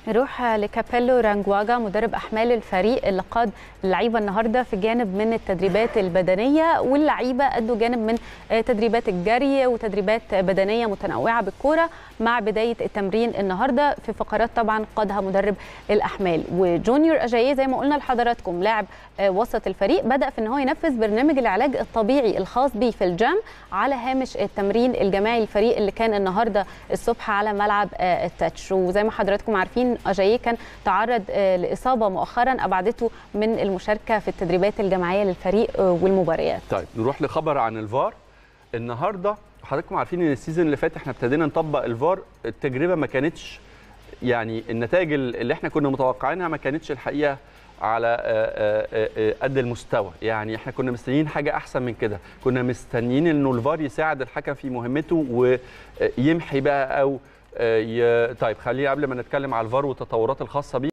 نروح لكابيلو رانجواجا مدرب احمال الفريق اللي قاد اللعيبه النهارده في جانب من التدريبات البدنيه واللعيبه ادوا جانب من تدريبات الجري وتدريبات بدنيه متنوعه بالكوره مع بدايه التمرين النهارده في فقرات طبعا قادها مدرب الاحمال وجونيور اجاييه زي ما قلنا لحضراتكم لاعب وسط الفريق بدا في ان هو ينفذ برنامج العلاج الطبيعي الخاص به في الجيم على هامش التمرين الجماعي الفريق اللي كان النهارده الصبح على ملعب التاتش وزي ما حضراتكم عارفين اجاييه كان تعرض لاصابه مؤخرا ابعدته من المشاركه في التدريبات الجماعيه للفريق والمباريات. طيب نروح لخبر عن الفار النهارده حضراتكم عارفين ان السيزون اللي فات احنا ابتدينا نطبق الفار التجربه ما كانتش يعني النتائج اللي احنا كنا متوقعينها ما كانتش الحقيقه على قد المستوى يعني احنا كنا مستنيين حاجه احسن من كده كنا مستنيين انه الفار يساعد الحكم في مهمته ويمحي بقى او ي... طيب خلينا قبل ما نتكلم على الفار والتطورات الخاصه بيه